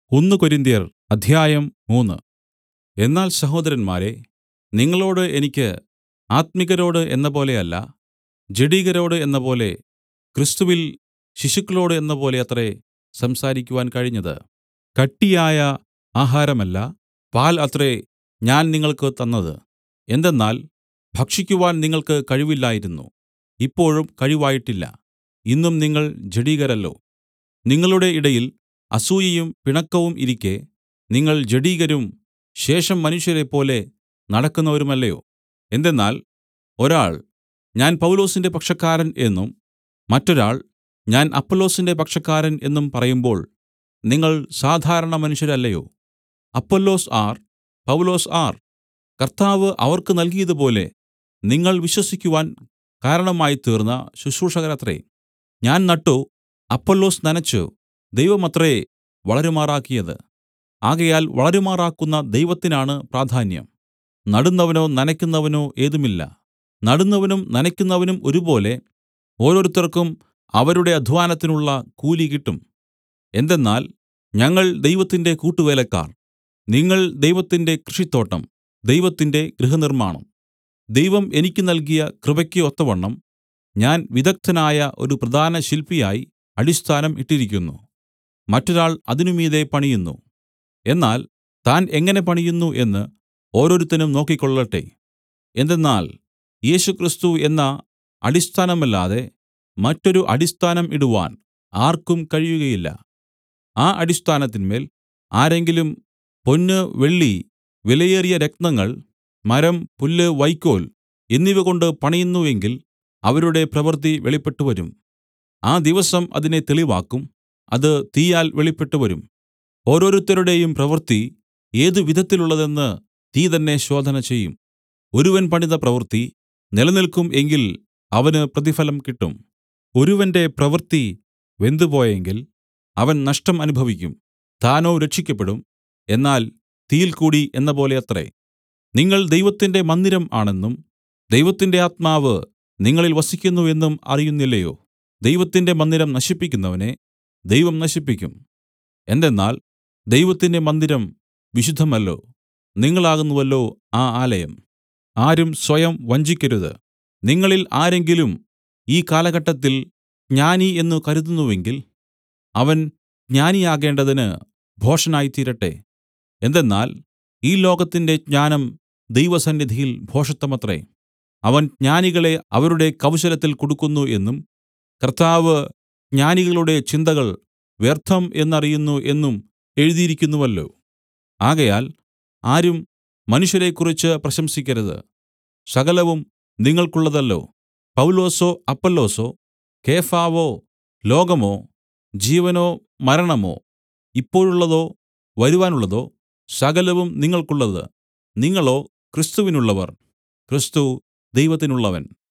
ഒന്ന് കൊരിന്ത്യർ അധ്യായം മൂന്ന് എന്നാൽ സഹോദരന്മാരേ നിങ്ങളോട് എനിക്ക് ആത്മികരോട് എന്നപോലെയല്ല ജഡികരോട് എന്നപോലെ ക്രിസ്തുവിൽ ശിശുക്കളോട് എന്നപോലെ അത്രേ സംസാരിക്കുവാൻ കഴിഞ്ഞത് കട്ടിയായ ആഹാരമല്ല പാൽ അത്രേ ഞാൻ നിങ്ങൾക്ക് തന്നത് എന്തെന്നാൽ ഭക്ഷിക്കുവാൻ നിങ്ങൾക്ക് കഴിവില്ലായിരുന്നു ഇപ്പോഴും കഴിവായിട്ടില്ല ഇന്നും നിങ്ങൾ ജഡികരല്ലോ നിങ്ങളുടെ ഇടയിൽ അസൂയയും പിണക്കവും ഇരിക്കെ നിങ്ങൾ ജഡികരും ശേഷം മനുഷ്യരെപ്പോലെ നടക്കുന്നവരുമല്ലയോ എന്തെന്നാൽ ഒരാൾ ഞാൻ പൗലൊസിന്റെ പക്ഷക്കാരൻ എന്നും മറ്റൊരാൾ ഞാൻ അപ്പൊല്ലോസിന്റെ പക്ഷക്കാരൻ എന്നും പറയുമ്പോൾ നിങ്ങൾ സാധാരണ മനുഷ്യരല്ലയോ അപ്പൊല്ലോസ് ആർ പൗലൊസ് ആർ കർത്താവ് അവർക്ക് നൽകിയതുപോലെ നിങ്ങൾ വിശ്വസിക്കുവാൻ കാരണമായിത്തീർന്ന ശുശ്രൂഷകരത്രേ ഞാൻ നട്ടു അപ്പൊല്ലോസ് നനച്ചു ദൈവമത്രേ വളരുമാറാക്കിയത് ആകയാൽ വളരുമാറാക്കുന്ന ദൈവത്തിനാണ് പ്രാധാന്യം നടുന്നവനോ നനയ്ക്കുന്നവനോ ഏതുമില്ല നടുന്നവനും നനയ്ക്കുന്നവനും ഒരുപോലെ ഓരോരുത്തർക്കും അവരുടെ അദ്ധ്വാനത്തിനുള്ള കൂലി കിട്ടും എന്തെന്നാൽ ഞങ്ങൾ ദൈവത്തിന്റെ കൂട്ടുവേലക്കാർ നിങ്ങൾ ദൈവത്തിന്റെ കൃഷിത്തോട്ടം ദൈവത്തിന്റെ ഗൃഹനിർമ്മാണം ദൈവം എനിക്ക് നൽകിയ കൃപയ്ക്ക് ഒത്തവണ്ണം ഞാൻ വിദഗ്ധനായ ഒരു പ്രധാന ശില്പിയായി അടിസ്ഥാനം ഇട്ടിരിക്കുന്നു മറ്റൊരാൾ അതിന് മീതെ പണിയുന്നു എന്നാൽ താൻ എങ്ങനെ പണിയുന്നു എന്ന് ഓരോരുത്തനും നോക്കിക്കൊള്ളട്ടെ എന്തെന്നാൽ യേശുക്രിസ്തു എന്ന അടിസ്ഥാനമല്ലാതെ മറ്റൊരു അടിസ്ഥാനം ഇടുവാൻ ആർക്കും കഴിയുകയില്ല ആ അടിസ്ഥാനത്തിന്മേൽ ആരെങ്കിലും പൊന്ന് വെള്ളി വിലയേറിയ രത്നങ്ങൾ മരം പുല്ല് വൈക്കോൽ എന്നിവകൊണ്ട് പണിയുന്നു എങ്കിൽ അവരുടെ പ്രവൃത്തി വെളിപ്പെട്ടുവരും ആ ദിവസം അതിനെ തെളിവാക്കും അത് തീയാൽ വെളിപ്പെട്ടുവരും ഓരോരുത്തരുടെയും പ്രവൃത്തി ഏതു വിധത്തിലുള്ളതെന്ന് തീ തന്നെ ശോധന ചെയ്യും ഒരുവൻ പണിത പ്രവൃത്തി നിലനിൽക്കും എങ്കിൽ അവന് പ്രതിഫലം കിട്ടും ഒരുവന്റെ പ്രവൃത്തി വെന്തുപോയെങ്കിൽ അവൻ നഷ്ടം അനുഭവിക്കും താനോ രക്ഷിയ്ക്കപ്പെടും എന്നാൽ തീയിൽകൂടി എന്നപോലെ അത്രേ നിങ്ങൾ ദൈവത്തിന്റെ മന്ദിരം ആണെന്നും ദൈവത്തിന്റെ ആത്മാവ് നിങ്ങളിൽ വസിക്കുന്നു എന്നും അറിയുന്നില്ലയോ ദൈവത്തിന്റെ മന്ദിരം നശിപ്പിക്കുന്നവനെ ദൈവം നശിപ്പിക്കും എന്തെന്നാൽ ദൈവത്തിന്റെ മന്ദിരം വിശുദ്ധമല്ലോ നിങ്ങളാകുന്നുവല്ലോ ആ ആലയം ആരും സ്വയം വഞ്ചിക്കരുത് നിങ്ങളിൽ ആരെങ്കിലും ഈ കാലഘട്ടത്തിൽ ജ്ഞാനി എന്നു കരുതുന്നുവെങ്കിൽ അവൻ ജ്ഞാനിയാകേണ്ടതിന് ഭോഷനായിത്തീരട്ടെ എന്തെന്നാൽ ഈ ലോകത്തിന്റെ ജ്ഞാനം ദൈവസന്നിധിയിൽ ഭോഷത്വമത്രേ അവൻ ജ്ഞാനികളെ അവരുടെ കൗശലത്തിൽ കുടുക്കുന്നു എന്നും കർത്താവ് ജ്ഞാനികളുടെ ചിന്തകൾ വ്യർത്ഥം എന്നറിയുന്നു എന്നും എഴുതിയിരിക്കുന്നുവല്ലോ ആകയാൽ ആരും മനുഷ്യരെക്കുറിച്ച് പ്രശംസിക്കരുത് സകലവും നിങ്ങൾക്കുള്ളതല്ലോ പൗലൊസോ അപ്പൊല്ലോസോ കേഫാവോ ലോകമോ ജീവനോ മരണമോ ഇപ്പോഴുള്ളതോ വരുവാനുള്ളതോ സകലവും നിങ്ങൾക്കുള്ളത് നിങ്ങളോ ക്രിസ്തുവിനുള്ളവർ ക്രിസ്തു ദൈവത്തിനുള്ളവൻ